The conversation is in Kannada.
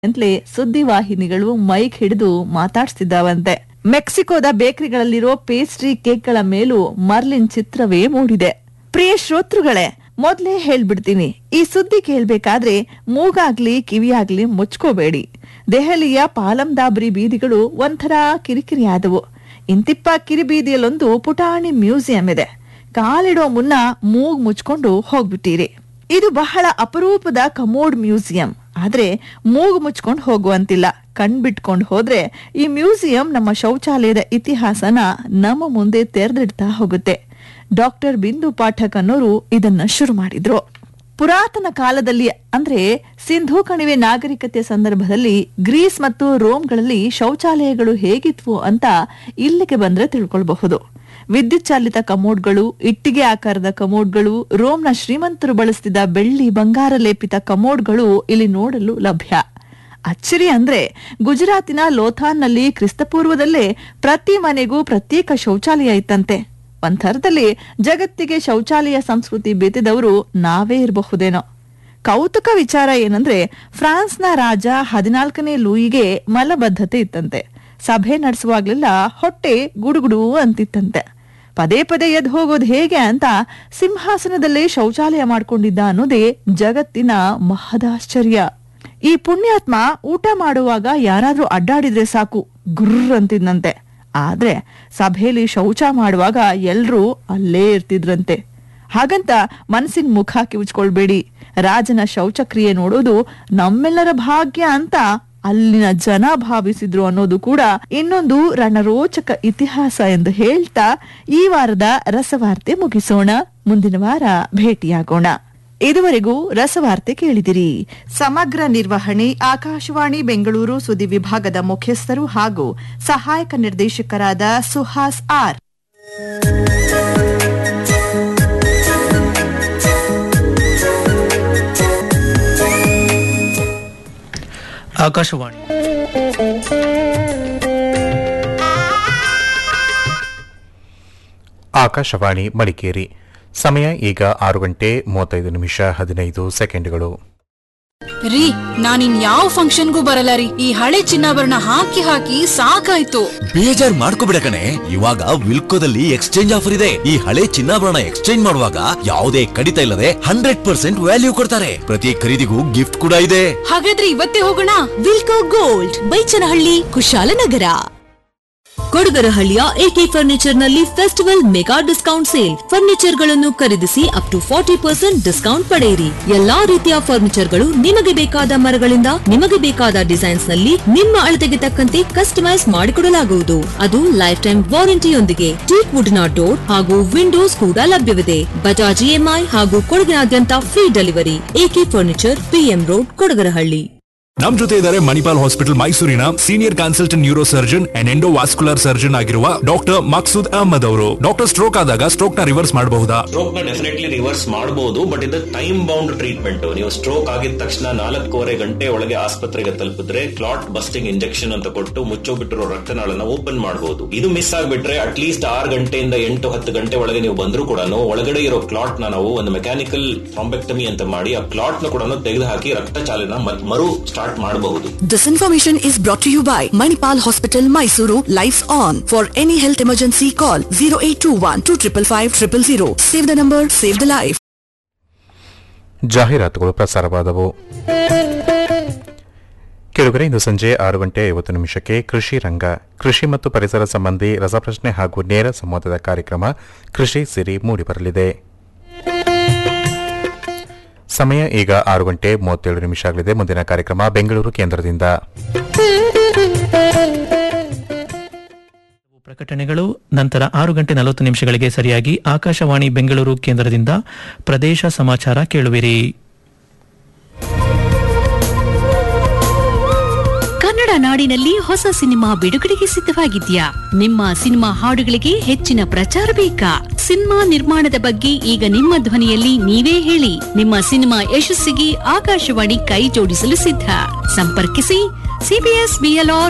ಅಂತಲೇ ಸುದ್ದಿವಾಹಿನಿಗಳು ಮೈಕ್ ಹಿಡಿದು ಮಾತಾಡ್ಸ್ತಿದ್ದಾವಂತೆ ಮೆಕ್ಸಿಕೋದ ಬೇಕರಿಗಳಲ್ಲಿರೋ ಪೇಸ್ಟ್ರಿ ಕೇಕ್ಗಳ ಮೇಲೂ ಮರ್ಲಿನ್ ಚಿತ್ರವೇ ಮೂಡಿದೆ ಪ್ರಿಯ ಶ್ರೋತೃಗಳೇ ಮೊದ್ಲೇ ಹೇಳ್ಬಿಡ್ತೀನಿ ಈ ಸುದ್ದಿ ಕೇಳ್ಬೇಕಾದ್ರೆ ಮೂಗಾಗ್ಲಿ ಕಿವಿಯಾಗ್ಲಿ ಮುಚ್ಕೋಬೇಡಿ ದೆಹಲಿಯ ಪಾಲಂದಾಬ್ರಿ ಬೀದಿಗಳು ಒಂಥರ ಕಿರಿಕಿರಿ ಆದವು ಇಂತಿಪ್ಪ ಕಿರಿಬೀದಿಯಲ್ಲೊಂದು ಪುಟಾಣಿ ಮ್ಯೂಸಿಯಂ ಇದೆ ಕಾಲಿಡೋ ಮುನ್ನ ಮೂಗ್ ಮುಚ್ಕೊಂಡು ಹೋಗ್ಬಿಟ್ಟಿರಿ ಇದು ಬಹಳ ಅಪರೂಪದ ಕಮೋಡ್ ಮ್ಯೂಸಿಯಂ ಆದ್ರೆ ಮೂಗು ಮುಚ್ಕೊಂಡು ಹೋಗುವಂತಿಲ್ಲ ಕಣ್ಬಿಟ್ಕೊಂಡು ಹೋದ್ರೆ ಈ ಮ್ಯೂಸಿಯಂ ನಮ್ಮ ಶೌಚಾಲಯದ ಇತಿಹಾಸನ ನಮ್ಮ ಮುಂದೆ ತೆರೆದಿಡ್ತಾ ಹೋಗುತ್ತೆ ಡಾಕ್ಟರ್ ಬಿಂದು ಪಾಠಕ್ ಅನ್ನೋರು ಇದನ್ನ ಶುರು ಮಾಡಿದ್ರು ಪುರಾತನ ಕಾಲದಲ್ಲಿ ಅಂದ್ರೆ ಸಿಂಧೂ ಕಣಿವೆ ನಾಗರಿಕತೆ ಸಂದರ್ಭದಲ್ಲಿ ಗ್ರೀಸ್ ಮತ್ತು ರೋಮ್ಗಳಲ್ಲಿ ಶೌಚಾಲಯಗಳು ಹೇಗಿದ್ವು ಅಂತ ಇಲ್ಲಿಗೆ ಬಂದ್ರೆ ತಿಳ್ಕೊಳ್ಬಹುದು ವಿದ್ಯುತ್ ಚಾಲಿತ ಕಮೋಡ್ಗಳು ಇಟ್ಟಿಗೆ ಆಕಾರದ ಕಮೋಡ್ಗಳು ರೋಮ್ನ ಶ್ರೀಮಂತರು ಬಳಸ್ತಿದ್ದ ಬೆಳ್ಳಿ ಬಂಗಾರ ಲೇಪಿತ ಕಮೋಡ್ಗಳು ಇಲ್ಲಿ ನೋಡಲು ಲಭ್ಯ ಅಚ್ಚರಿ ಅಂದ್ರೆ ಗುಜರಾತಿನ ಲೋಥಾನ್ನಲ್ಲಿ ಕ್ರಿಸ್ತಪೂರ್ವದಲ್ಲೇ ಪ್ರತಿ ಮನೆಗೂ ಪ್ರತ್ಯೇಕ ಶೌಚಾಲಯ ಇತ್ತಂತೆ ಒಂಥರದಲ್ಲಿ ಜಗತ್ತಿಗೆ ಶೌಚಾಲಯ ಸಂಸ್ಕೃತಿ ಬೆತ್ತಿದವರು ನಾವೇ ಇರಬಹುದೇನೋ ಕೌತುಕ ವಿಚಾರ ಏನಂದ್ರೆ ಫ್ರಾನ್ಸ್ನ ರಾಜ ಹದಿನಾಲ್ಕನೇ ಲೂಯಿಗೆ ಮಲಬದ್ಧತೆ ಇತ್ತಂತೆ ಸಭೆ ನಡೆಸುವಾಗ್ಲೆಲ್ಲ ಹೊಟ್ಟೆ ಗುಡುಗುಡು ಅಂತಿತ್ತಂತೆ ಪದೇ ಪದೇ ಎದ್ದು ಹೋಗೋದು ಹೇಗೆ ಅಂತ ಸಿಂಹಾಸನದಲ್ಲೇ ಶೌಚಾಲಯ ಮಾಡ್ಕೊಂಡಿದ್ದ ಅನ್ನೋದೇ ಜಗತ್ತಿನ ಮಹದಾಶ್ಚರ್ಯ ಈ ಪುಣ್ಯಾತ್ಮ ಊಟ ಮಾಡುವಾಗ ಯಾರಾದ್ರೂ ಅಡ್ಡಾಡಿದ್ರೆ ಸಾಕು ಗುರ್ರ್ ಅಂತಿದ್ನಂತೆ ಆದ್ರೆ ಸಭೆಯಲ್ಲಿ ಶೌಚ ಮಾಡುವಾಗ ಎಲ್ರೂ ಅಲ್ಲೇ ಇರ್ತಿದ್ರಂತೆ ಹಾಗಂತ ಮನಸ್ಸಿನ ಮುಖ ಕಿವುಚ್ಕೊಳ್ಬೇಡಿ ರಾಜನ ಶೌಚಕ್ರಿಯೆ ನೋಡೋದು ನಮ್ಮೆಲ್ಲರ ಭಾಗ್ಯ ಅಂತ ಅಲ್ಲಿನ ಜನ ಭಾವಿಸಿದ್ರು ಅನ್ನೋದು ಕೂಡ ಇನ್ನೊಂದು ರಣರೋಚಕ ಇತಿಹಾಸ ಎಂದು ಹೇಳ್ತಾ ಈ ವಾರದ ರಸವಾರ್ತೆ ಮುಗಿಸೋಣ ಮುಂದಿನ ವಾರ ಭೇಟಿಯಾಗೋಣ ಇದುವರೆಗೂ ರಸವಾರ್ತೆ ಕೇಳಿದಿರಿ ಸಮಗ್ರ ನಿರ್ವಹಣೆ ಆಕಾಶವಾಣಿ ಬೆಂಗಳೂರು ಸುದ್ದಿ ವಿಭಾಗದ ಮುಖ್ಯಸ್ಥರು ಹಾಗೂ ಸಹಾಯಕ ನಿರ್ದೇಶಕರಾದ ಸುಹಾಸ್ ಆರ್ ಆಕಾಶವಾಣಿ ಆಕಾಶವಾಣಿ ಮಡಿಕೇರಿ ಸಮಯ ಈಗ ಆರು ಗಂಟೆ ಮೂವತ್ತೈದು ನಿಮಿಷ ಹದಿನೈದು ಸೆಕೆಂಡ್ಗಳು ರೀ ನಾನಿನ್ ಯಾವ ಫಂಕ್ಷನ್ಗೂ ಬರಲ್ಲ ರೀ ಈ ಹಳೆ ಚಿನ್ನಾಭರಣ ಹಾಕಿ ಹಾಕಿ ಸಾಕಾಯ್ತು ಬೇಜಾರ್ ಮಾಡ್ಕೋಬಿಡ ಕಣೆ ಇವಾಗ ವಿಲ್ಕೋದಲ್ಲಿ ಎಕ್ಸ್ಚೇಂಜ್ ಆಫರ್ ಇದೆ ಈ ಹಳೆ ಚಿನ್ನಾಭರಣ ಎಕ್ಸ್ಚೇಂಜ್ ಮಾಡುವಾಗ ಯಾವುದೇ ಕಡಿತ ಇಲ್ಲದೆ ಹಂಡ್ರೆಡ್ ಪರ್ಸೆಂಟ್ ವ್ಯಾಲ್ಯೂ ಕೊಡ್ತಾರೆ ಪ್ರತಿ ಖರೀದಿಗೂ ಗಿಫ್ಟ್ ಕೂಡ ಇದೆ ಹಾಗಾದ್ರೆ ಇವತ್ತೇ ಹೋಗೋಣ ವಿಲ್ಕೋ ಗೋಲ್ಡ್ ಬೈಚನಹಳ್ಳಿ ಕುಶಾಲನಗರ ಕೊಡಗರಹಳ್ಳಿಯ ಎಕೆ ಫರ್ನಿಚರ್ ನಲ್ಲಿ festival mega discount sale furniture ಗಳನ್ನು ಖರೀದಿಸಿ up to forty percent discount ಪಡೆಯಿರಿ ಎಲ್ಲಾ ರೀತಿಯ ಫರ್ನಿಚರ್ ಗಳು ನಿಮಗೆ ಬೇಕಾದ ಮರಗಳಿಂದ ನಿಮಗೆ ಬೇಕಾದ ಡಿಸೈನ್ಸ್ ನಲ್ಲಿ ನಿಮ್ಮ ಅಳತೆಗೆ ತಕ್ಕಂತೆ ಕಸ್ಟಮೈಸ್ ಮಾಡಿಕೊಡಲಾಗುವುದು ಅದು ಲೈಫ್ ಟೈಮ್ ವಾರಂಟಿಯೊಂದಿಗೆ ಟೀಕ್ ವುಡ್ ನ ಡೋರ್ ಹಾಗೂ ವಿಂಡೋಸ್ ಕೂಡ ಲಭ್ಯವಿದೆ ಬಜಾಜ್ ಇಎಂಐ ಹಾಗೂ ಕೊಡಗಿನಾದ್ಯಂತ free delivery AK furniture PM road Kodagarahalli ನಮ್ ಜೊತೆ ಇದ್ದಾರೆ ಮಣಿಪಾಲ್ ಹಾಸ್ಪಿಟಲ್ ಮೈಸೂರಿನ senior consultant neuro surgeon and endovascular surgeon ಆಗಿರುವ ಡಾಕ್ಟರ್ ಮಕ್ಸೂದ್ ಅಹಮದ್ ಅವರು ಡಾಕ್ಟರ್ ಸ್ಟ್ರೋಕ್ ಆದಾಗ ಸ್ಟ್ರೋಕ್ ನ ರಿವರ್ಸ್ ಮಾಡಬಹುದಾ ಸ್ಟ್ರೋಕ್ ನ ಡೆಫಿನೆಟ್ಲಿ ರಿವರ್ಸ್ ಮಾಡಬಹುದು ಬಟ್ ಇದು ಟೈಮ್ ಬೌಂಡ್ ಟ್ರೀಟ್ಮೆಂಟ್ ನೀವು ಸ್ಟ್ರೋಕ್ ಆಗಿದ ತಕ್ಷಣ ನಾಲ್ಕೂವರೆ ಗಂಟೆ ಒಳಗೆ ಆಸ್ಪತ್ರೆಗೆ ತಲುಪಿದ್ರೆ ಕ್ಲಾಟ್ ಬಸ್ಟಿಂಗ್ ಇಂಜೆಕ್ಷನ್ ಅಂತ ಕೊಟ್ಟು ಮುಚ್ಚೋಗ್ಬಿಟ್ಟಿರೋ ರಕ್ತನಾಳನ್ನ ಓಪನ್ ಮಾಡಬಹುದು ಇದು ಮಿಸ್ ಆಗ್ಬಿಟ್ರೆ ಅಟ್ಲೀಸ್ಟ್ ಆರು ಗಂಟೆಯಿಂದ ಎಂಟು ಹತ್ತು ಗಂಟೆ ಒಳಗೆ ನೀವು ಬಂದ್ರು ಕೂಡ ಒಳಗಡೆ ಇರೋ ಕ್ಲಾಟ್ ನ ನಾವು ಒಂದು ಮೆಕ್ಯಾನಿಕಲ್ ಥ್ರಾಂಬೆಕ್ಟಮಿ ಅಂತ ಮಾಡಿ ಆ ಕ್ಲಾಟ್ ನ ಕೂಡ ತೆಗೆದು ಹಾಕಿ ರಕ್ತ ಚಾಲನ ಮತ್- ಮರು ಸ್ಟಾರ್ಟ್ ಮಾಡಬಹುದು This information is brought to you by Manipal Hospital, Mysuru. Lights on. For any health emergency, call 0821 255 000. Save the number, save the life. ಜಾಹೀರಾತುಗಳು ಪ್ರಸಾರವಾದವು ಕೆಳಗರೆ ಇಂದು ಸಂಜೆ ಆರು ಗಂಟೆ ಐವತ್ತು ನಿಮಿಷಕ್ಕೆ ಕೃಷಿ ರಂಗ ಕೃಷಿ ಮತ್ತು ಪರಿಸರ ಸಂಬಂಧಿ ರಸಪ್ರಶ್ನೆ ಹಾಗೂ ನೇರ ಸಂವಾದದ ಕಾರ್ಯಕ್ರಮ ಕೃಷಿ ಸಿರಿ ಮೂಡಿಬರಲಿದೆ ಸಮಯ ಈಗ ಆರು ಗಂಟೆ ಮೂವತ್ತೇಳು ನಿಮಿಷ ಆಗಲಿದೆ ಮುಂದಿನ ಕಾರ್ಯಕ್ರಮ ಬೆಂಗಳೂರು ಕೇಂದ್ರದಿಂದ ಪ್ರಕಟಣೆಗಳು ನಂತರ ಆರು ಗಂಟೆ ನಲವತ್ತು ನಿಮಿಷಗಳಿಗೆ ಸರಿಯಾಗಿ ಆಕಾಶವಾಣಿ ಬೆಂಗಳೂರು ಕೇಂದ್ರದಿಂದ ಪ್ರದೇಶ ಸಮಾಚಾರ ಕೇಳುವಿರಿ ಕನ್ನಡ ನಾಡಿನಲ್ಲಿ ಹೊಸ ಸಿನಿಮಾ ಬಿಡುಗಡೆಗೆ ಸಿದ್ಧವಾಗಿದ್ಯಾ ನಿಮ್ಮ ಸಿನಿಮಾ ಹಾಡುಗಳಿಗೆ ಹೆಚ್ಚಿನ ಪ್ರಚಾರ ಬೇಕಾ ಸಿನಿಮಾ ನಿರ್ಮಾಣದ ಬಗ್ಗೆ ಈಗ ನಿಮ್ಮ ಧ್ವನಿಯಲ್ಲಿ ನೀವೇ ಹೇಳಿ ನಿಮ್ಮ ಸಿನಿಮಾ ಯಶಸ್ಸಿಗೆ ಆಕಾಶವಾಣಿ ಕೈ ಜೋಡಿಸಲು ಸಿದ್ಧ ಸಂಪರ್ಕಿಸಿ ಸಿಬಿಎಸ್ ಬಿಎಲ್ಆರ್